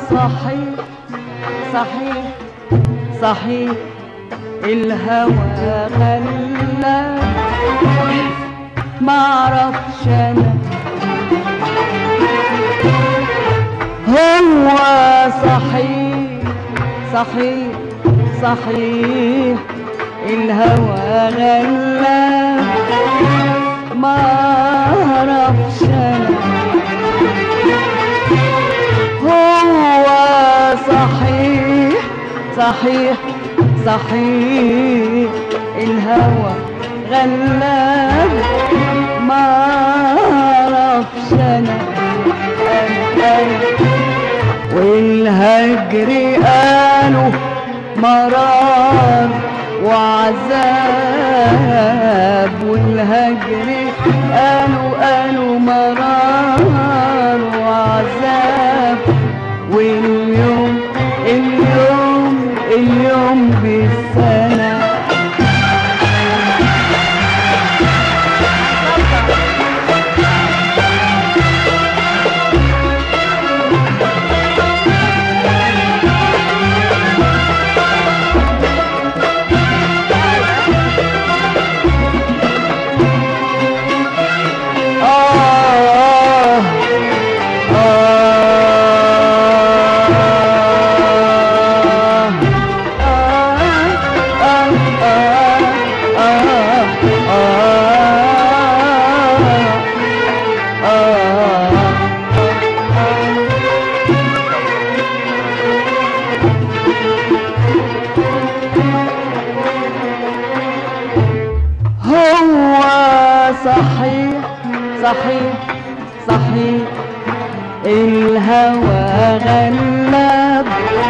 صحيح صحيح صحيح الهوى غلاب معرفش انا هو صحيح صحيح صحيح الهوى غلاب معرفش انا هو صحيح صحيح صحيح الهوى غلاب ما اعرفش انا انا انا والهجر قالوا مرار وعذاب والهجر قالوا قالوا مرار وعذاب واليوم اليوم اليوم بالسنة آه آه هو صحيح صحيح صحيح الهوى غلاب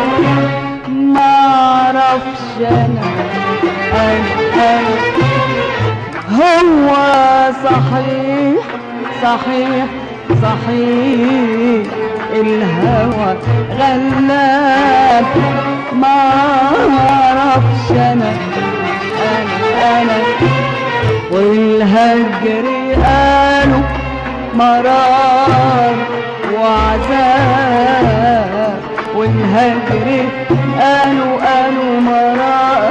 معرفش انا انا انا هو صحيح صحيح صحيح الهوى غلاب معرفش انا انا انا والهجر قالوا مرار وعذاب والهجر قالوا قالوا مرار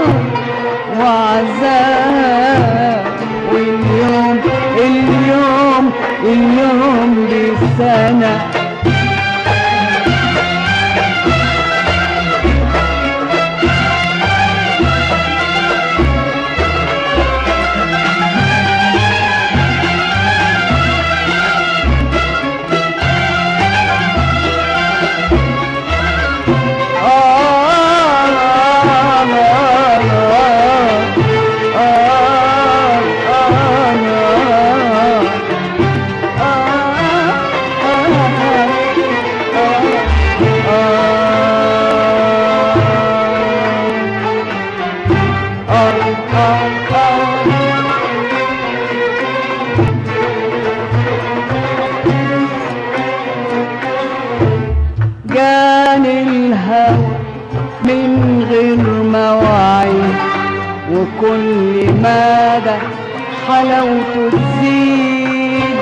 وعذاب واليوم اليوم اليوم بالسنة جاني الهوى من غير مواعيد وكل مدى حلاوته تزيد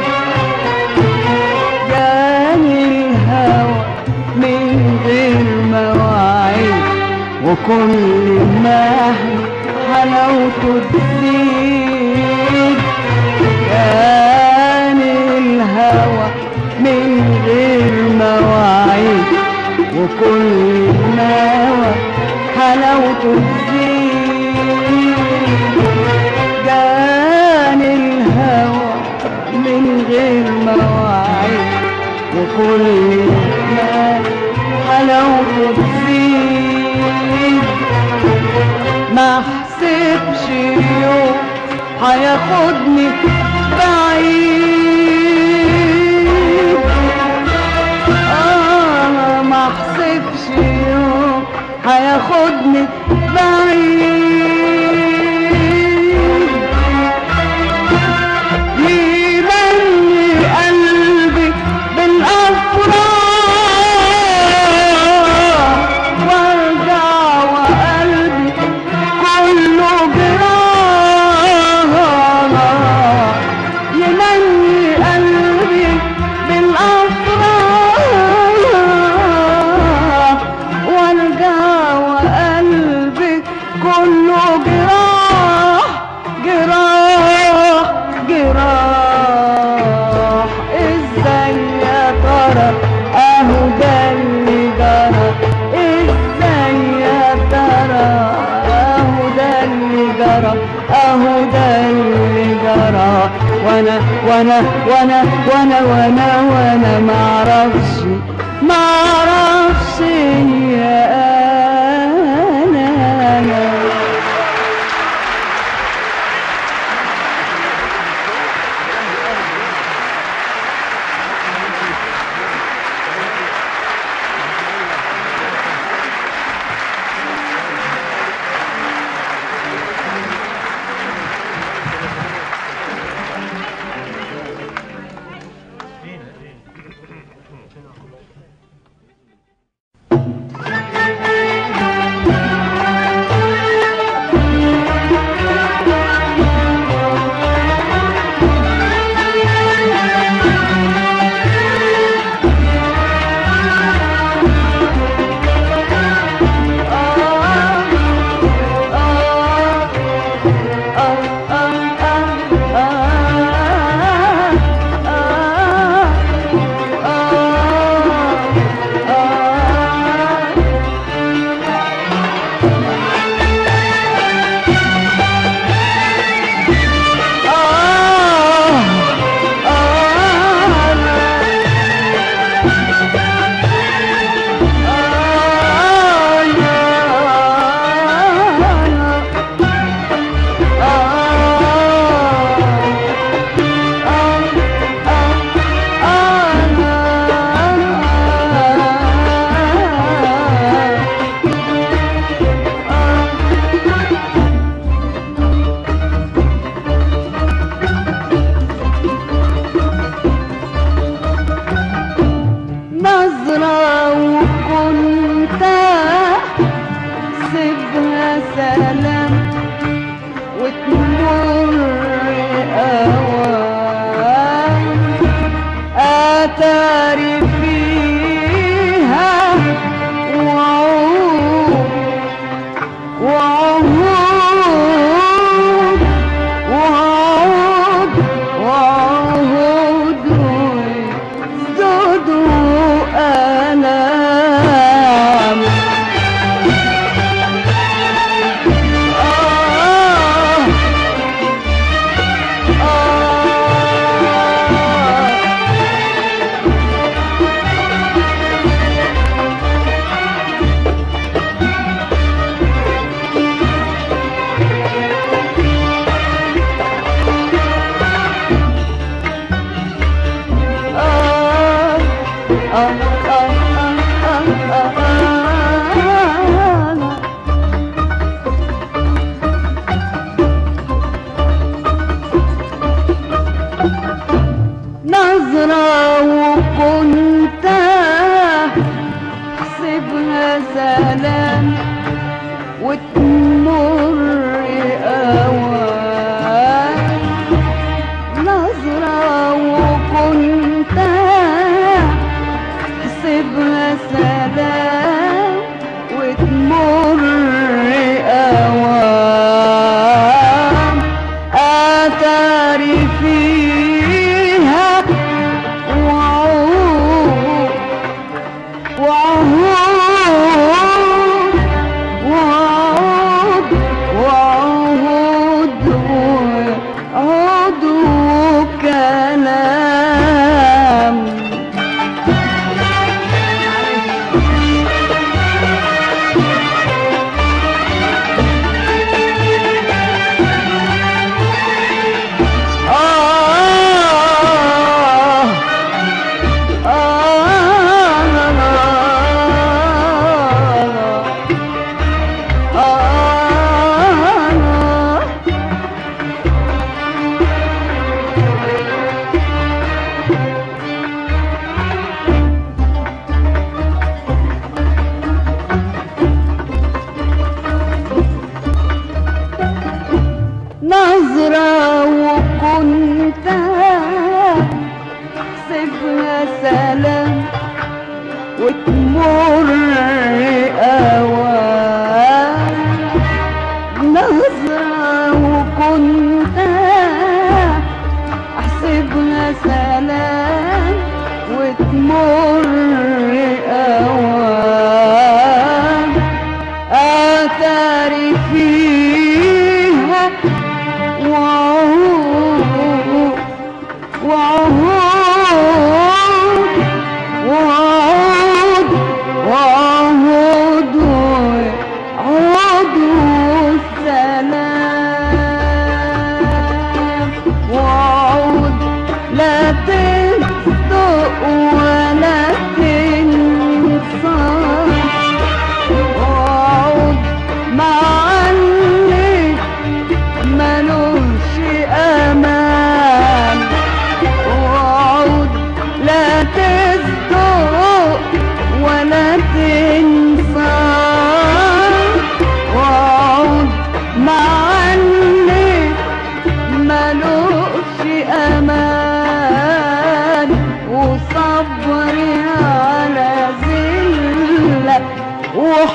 جاني الهوى من غير مواعيد وكل ما حلاوته تزيد جاني الهوى من غير مواعيد وكل ما حلاوته تزيد جاني الهوى من غير مواعيد وكل ما حلاوته تزيد ما حسبش يوم هياخدني بعيد آه ما حسبش يوم هياخدني بعيد يمني قلبي بالأفراح وارجع وقلبي كله جراح يمني قلبي بالأفراح وانا وانا وانا وانا وانا معرفش معرفش يا انا أنا نظرة وكنت سيبها سلام وتمر أوام أتاري فيها وعود وعهود وعود وعهود وزود وألام آه آه آه آه آه آه آه آه نظرة وكنت احسبها سلام وتمر اوام نظرة وكنت احسبها سلام وتمر اوام اتاري فيها وعود وعهود وعود وعهود وعهود وكلام آه آه لا لا آه لا نظرة وكنت احسبها سلام وتمر اوام نظرة وكنت احسبها سلام وتمر اوام اتاري فيها وعود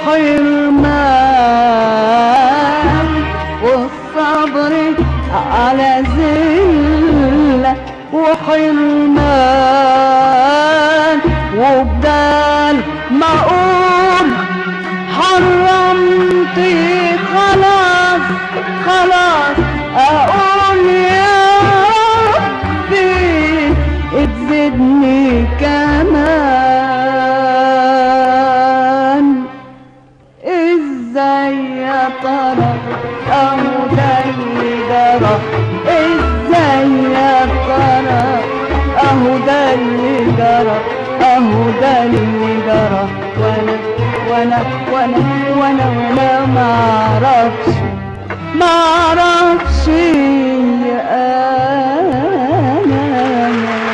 وحرمان والصبر على ذلة وحرمان وبدال ما اقول حرمتي خلاص خلاص اقول يا ربي تزيدني كمان ازاي يا ترى اهو ده اللي جرى ازاي يا ترى اهو ده اللي جرى اهو ده اللي جرى وانا وانا وانا وانا وانا ما اعرفش ما اعرفش يا انا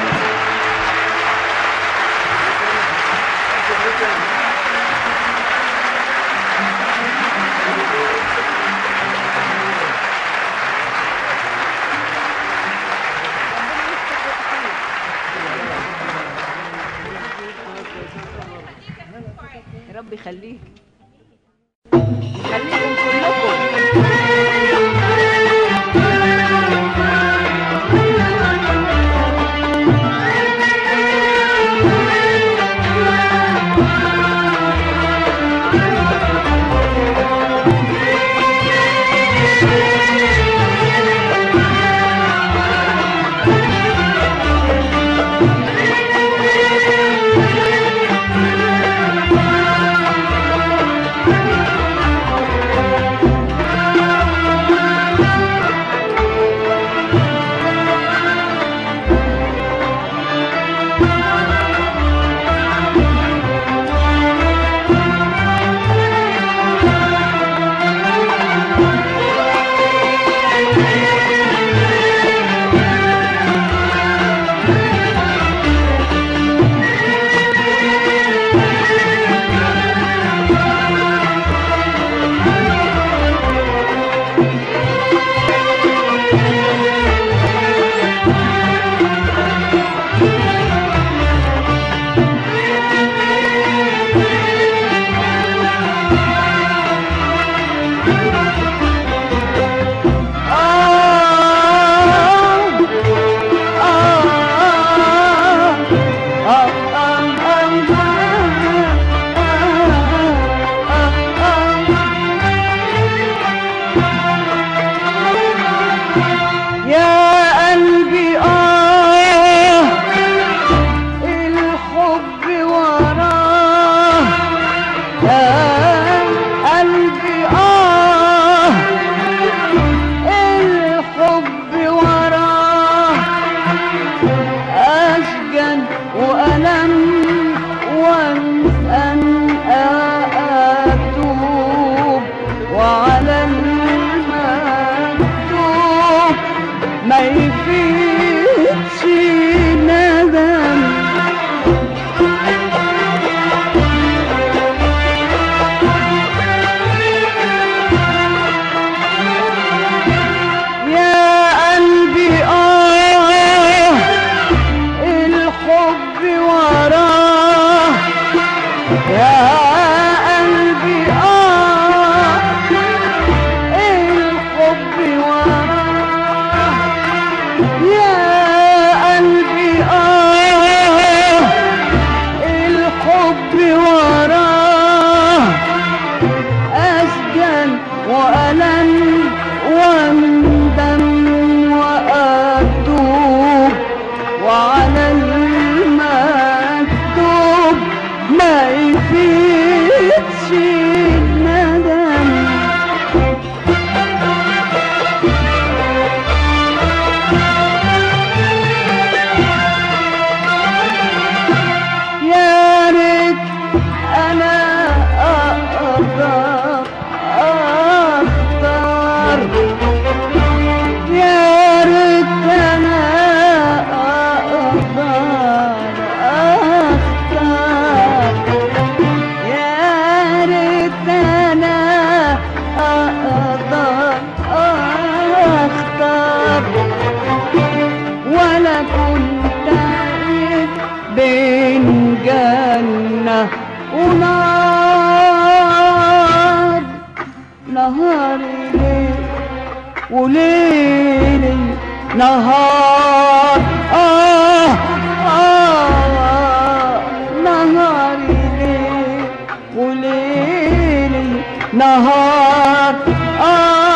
يا رب يخليك يخليكم كلكم يا قلبي آه الحب وراه يا قلبي آه الحب وراه أسجن وألم وأنسى أتوب وعلى المكتوب ما يفيدش ندم يا قلبي آه الحب وراه يا قلبي آه الحب وراه يا قلبي آه الحب وراه أسجن وألم واندم وأتوب وعلى المكتوب ما يفيدش الندم يا ريت انا اقدر اختار يا ريت انا اقدر اختار يا ريت انا اقدر اختار ولا كنت أعرف بين جنة ونار نهاري ليل وليلي نهار آه آه نهاري ليل وليلي نهار آه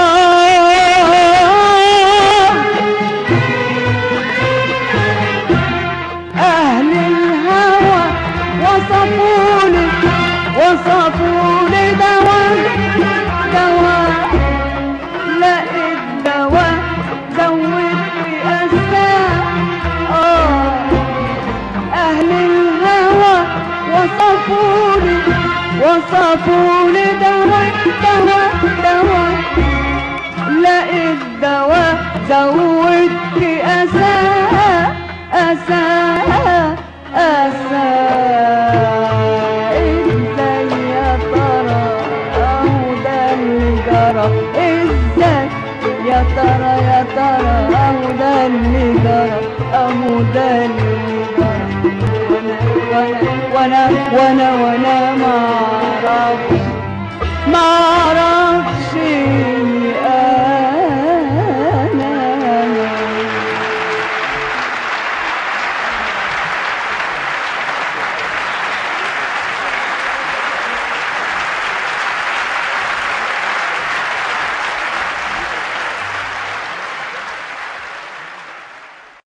أهل الهوى وصفوني وصفوني دواء دواء لقيت دواء زود في أساء آه أهل الهوى وصفوني وصفوني دواء دواء دواء لقيت دواء زود في أساء أساء أساء ازاي يا ترى أهو ده اللي جرى ازاي يا ترى يا ترى أهو ده اللي جرى أهو ده اللي جرى وانا وانا وانا وانا وانا معاك